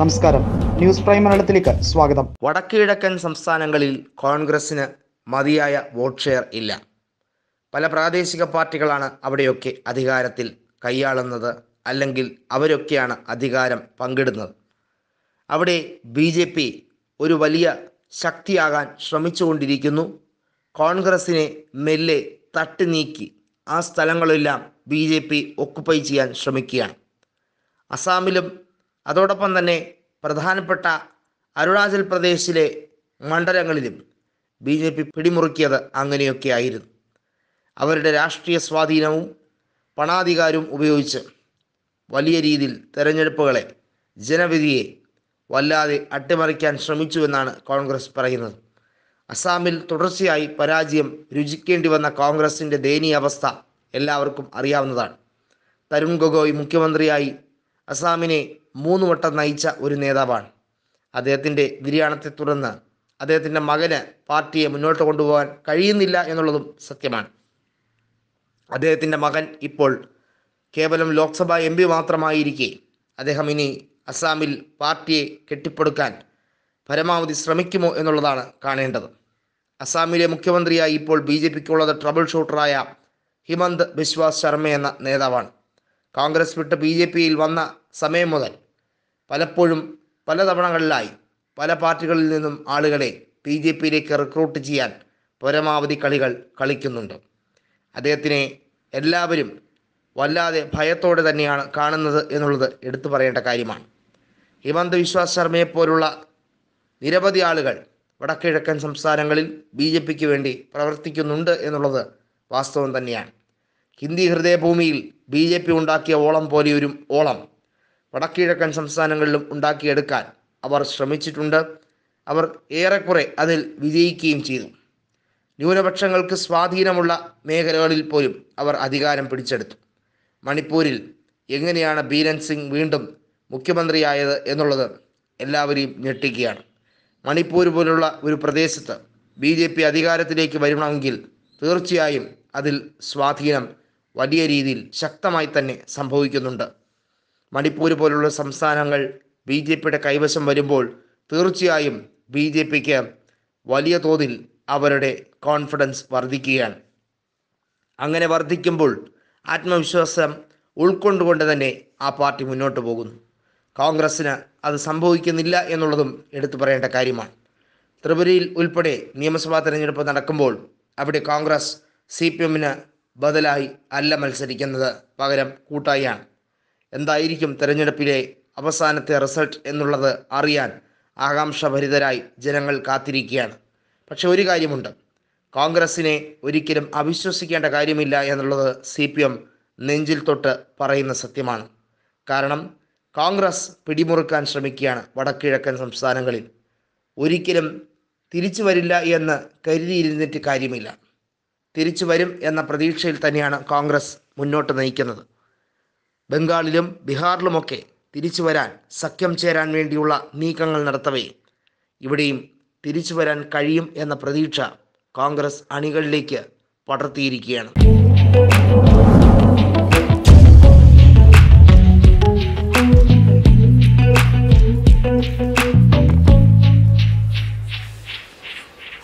നമസ്കാരം news prime മലയാളത്തിലേക്ക് സ്വാഗതം വടക്കുകിഴക്കൻ സംസ്ഥാനങ്ങളിൽ കോൺഗ്രസിന് മതിയായ വോട്ട് ഷെയർ ഇല്ല പല പ്രാദേശിക പാർട്ടികളാണ് അവിടെയൊക്കെ അധികാരത്തിൽ കൈയാളുന്നത് അല്ലെങ്കിൽ അവരൊക്കെയാണ് അധികാരം പങ്കിടുന്നത് അവിടെ ബി ജെ പി ഒരു വലിയ ശക്തിയാകാൻ ശ്രമിച്ചുകൊണ്ടിരിക്കുന്നു കോൺഗ്രസിനെ മെല്ലെ തട്ടി നീക്കി ആ സ്ഥലങ്ങളെല്ലാം ബി ജെ പി ഒക്കുപ്പൈ ചെയ്യാൻ ശ്രമിക്കുകയാണ് അസാമിലും അതോടൊപ്പം തന്നെ പ്രധാനപ്പെട്ട അരുണാചൽ പ്രദേശിലെ മണ്ഡലങ്ങളിലും ബി ജെ പി പിടിമുറുക്കിയത് അങ്ങനെയൊക്കെ ആയിരുന്നു അവരുടെ രാഷ്ട്രീയ സ്വാധീനവും പണാധികാരവും ഉപയോഗിച്ച് വലിയ രീതിയിൽ തെരഞ്ഞെടുപ്പുകളെ ജനവിധിയെ വല്ലാതെ അട്ടിമറിക്കാൻ ശ്രമിച്ചു എന്നാണ് കോൺഗ്രസ് പറയുന്നത് അസാമിൽ തുടർച്ചയായി പരാജയം രുചിക്കേണ്ടി വന്ന കോൺഗ്രസിൻ്റെ ദയനീയ അവസ്ഥ എല്ലാവർക്കും അറിയാവുന്നതാണ് തരുൺ ഗൊഗോയ് മുഖ്യമന്ത്രിയായി അസാമിനെ മൂന്ന് വട്ടം നയിച്ച ഒരു നേതാവാണ് അദ്ദേഹത്തിൻ്റെ നിര്യാണത്തെ തുടർന്ന് അദ്ദേഹത്തിൻ്റെ മകന് പാർട്ടിയെ മുന്നോട്ട് കൊണ്ടുപോകാൻ കഴിയുന്നില്ല എന്നുള്ളതും സത്യമാണ് അദ്ദേഹത്തിൻ്റെ മകൻ ഇപ്പോൾ കേവലം ലോക്സഭ എം പി മാത്രമായിരിക്കെ അദ്ദേഹം ഇനി അസാമിൽ പാർട്ടിയെ കെട്ടിപ്പടുക്കാൻ പരമാവധി ശ്രമിക്കുമോ എന്നുള്ളതാണ് കാണേണ്ടത് അസാമിലെ മുഖ്യമന്ത്രിയായി ഇപ്പോൾ ബി ജെ പിക്കുള്ളത് ട്രബിൾ ഷൂട്ടറായ ഹിമന്ത് ബിശ്വാസ് ശർമ്മ എന്ന നേതാവാണ് കോൺഗ്രസ് വിട്ട് ബി ജെ പിയിൽ വന്ന സമയം മുതൽ പലപ്പോഴും പലതവണകളിലായി പല പാർട്ടികളിൽ നിന്നും ആളുകളെ ബി ജെ പിയിലേക്ക് റിക്രൂട്ട് ചെയ്യാൻ പരമാവധി കളികൾ കളിക്കുന്നുണ്ട് അദ്ദേഹത്തിനെ എല്ലാവരും വല്ലാതെ ഭയത്തോടെ തന്നെയാണ് കാണുന്നത് എന്നുള്ളത് എടുത്തു പറയേണ്ട കാര്യമാണ് ഹിമന്ത് വിശ്വാസ് ശർമ്മയെ പോലുള്ള നിരവധി ആളുകൾ വടക്കിഴക്കൻ സംസ്ഥാനങ്ങളിൽ ബി ജെ പിക്ക് വേണ്ടി പ്രവർത്തിക്കുന്നുണ്ട് എന്നുള്ളത് വാസ്തവം തന്നെയാണ് ഹിന്ദി ഹൃദയഭൂമിയിൽ ബി ജെ പി ഉണ്ടാക്കിയ ഓളം പോലെയൊരു ഓളം വടക്കിഴക്കൻ സംസ്ഥാനങ്ങളിലും ഉണ്ടാക്കിയെടുക്കാൻ അവർ ശ്രമിച്ചിട്ടുണ്ട് അവർ ഏറെക്കുറെ അതിൽ വിജയിക്കുകയും ചെയ്തു ന്യൂനപക്ഷങ്ങൾക്ക് സ്വാധീനമുള്ള മേഖലകളിൽ പോലും അവർ അധികാരം പിടിച്ചെടുത്തു മണിപ്പൂരിൽ എങ്ങനെയാണ് ബീരൻ സിംഗ് വീണ്ടും മുഖ്യമന്ത്രിയായത് എന്നുള്ളത് എല്ലാവരെയും ഞെട്ടിക്കുകയാണ് മണിപ്പൂർ പോലുള്ള ഒരു പ്രദേശത്ത് ബി ജെ പി അധികാരത്തിലേക്ക് വരണമെങ്കിൽ തീർച്ചയായും അതിൽ സ്വാധീനം വലിയ രീതിയിൽ ശക്തമായി തന്നെ സംഭവിക്കുന്നുണ്ട് മണിപ്പൂർ പോലുള്ള സംസ്ഥാനങ്ങൾ ബി ജെ പിയുടെ കൈവശം വരുമ്പോൾ തീർച്ചയായും ബി ജെ പിക്ക് വലിയ തോതിൽ അവരുടെ കോൺഫിഡൻസ് വർദ്ധിക്കുകയാണ് അങ്ങനെ വർദ്ധിക്കുമ്പോൾ ആത്മവിശ്വാസം ഉൾക്കൊണ്ടുകൊണ്ട് തന്നെ ആ പാർട്ടി മുന്നോട്ട് പോകുന്നു കോൺഗ്രസ്സിന് അത് സംഭവിക്കുന്നില്ല എന്നുള്ളതും എടുത്തു പറയേണ്ട കാര്യമാണ് ത്രിപുരയിൽ ഉൾപ്പെടെ നിയമസഭാ തെരഞ്ഞെടുപ്പ് നടക്കുമ്പോൾ അവിടെ കോൺഗ്രസ് സി പി എമ്മിന് ബദലായി അല്ല മത്സരിക്കുന്നത് പകരം കൂട്ടായാണ് എന്തായിരിക്കും തെരഞ്ഞെടുപ്പിലെ അവസാനത്തെ റിസൾട്ട് എന്നുള്ളത് അറിയാൻ ആകാംക്ഷഭരിതരായി ജനങ്ങൾ കാത്തിരിക്കുകയാണ് പക്ഷെ ഒരു കാര്യമുണ്ട് കോൺഗ്രസിനെ ഒരിക്കലും അവിശ്വസിക്കേണ്ട കാര്യമില്ല എന്നുള്ളത് സി പി എം നെഞ്ചിൽ തൊട്ട് പറയുന്ന സത്യമാണ് കാരണം കോൺഗ്രസ് പിടിമുറുക്കാൻ ശ്രമിക്കുകയാണ് വടക്കിഴക്കൻ സംസ്ഥാനങ്ങളിൽ ഒരിക്കലും തിരിച്ചു വരില്ല എന്ന് കരുതിയിരുന്നിട്ട് കാര്യമില്ല തിരിച്ചു വരും എന്ന പ്രതീക്ഷയിൽ തന്നെയാണ് കോൺഗ്രസ് മുന്നോട്ട് നയിക്കുന്നത് ബംഗാളിലും ബീഹാറിലുമൊക്കെ തിരിച്ചു വരാൻ സഖ്യം ചേരാൻ വേണ്ടിയുള്ള നീക്കങ്ങൾ നടത്തവേ ഇവിടെയും തിരിച്ചു വരാൻ കഴിയും എന്ന പ്രതീക്ഷ കോൺഗ്രസ് അണികളിലേക്ക് പടർത്തിയിരിക്കുകയാണ്